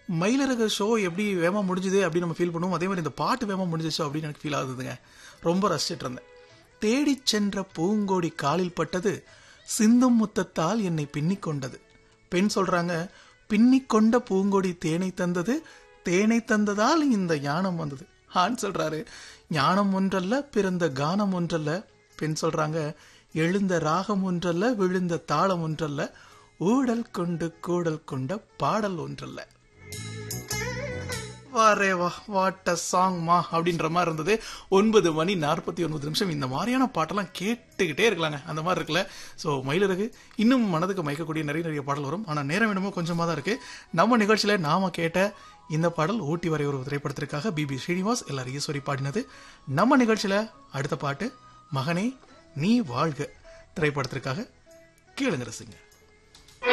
மயிலரக show எப்படி வேகமா முடிஞ்சுது அப்படின்னு நம்ம ஃபீல் பண்ணுவோம் அதே மாதிரி இந்த பாட்டு வேகமா முடிஞ்சிச்சு அப்படின்னு எனக்கு ஃபீல் ஆகுதுங்க ரொம்ப ரசிச்சிட்டு இருந்தேன் தேடிச் சென்ற பூங்கோடி காலில் பட்டது சிந்தும் முத்தத்தால் என்னை பின்னிக் கொண்டது பெண் சொல்றாங்க பின்னிக் கொண்ட பூங்கொடி தேனை தந்தது தேனை தந்ததால் இந்த ஞானம் வந்தது ஆண் சொல்றாரு ஞானம் ஒன்றல்ல பிறந்த கானம் ஒன்றல்ல பெண் சொல்றாங்க எழுந்த ராகம் ஒன்றல்ல விழுந்த தாளம் ஒன்றல்ல ஊடல் கொண்டு கூடல் கொண்ட பாடல் ஒன்றல்ல வாரே வா வாட் அ சாங் மா அப்படின்ற மாதிரி இருந்தது ஒன்பது மணி நாற்பத்தி ஒன்பது நிமிஷம் இந்த மாதிரியான பாட்டெல்லாம் கேட்டுக்கிட்டே இருக்கலாங்க அந்த மாதிரி இருக்குல்ல ஸோ மயிலிறகு இன்னும் மனதுக்கு மயக்கக்கூடிய நிறைய நிறைய பாடல் வரும் ஆனால் நேரம் என்னமோ கொஞ்சமாக தான் இருக்கு நம்ம நிகழ்ச்சியில நாம கேட்ட இந்த பாடல் ஊட்டி வரை ஒரு திரைப்படத்திற்காக பிபி ஸ்ரீனிவாஸ் எல்லார் ஈஸ்வரி பாடினது நம்ம நிகழ்ச்சியில அடுத்த பாட்டு மகனே நீ வாழ்க திரைப்படத்திற்காக கேளுங்க ரசிங்க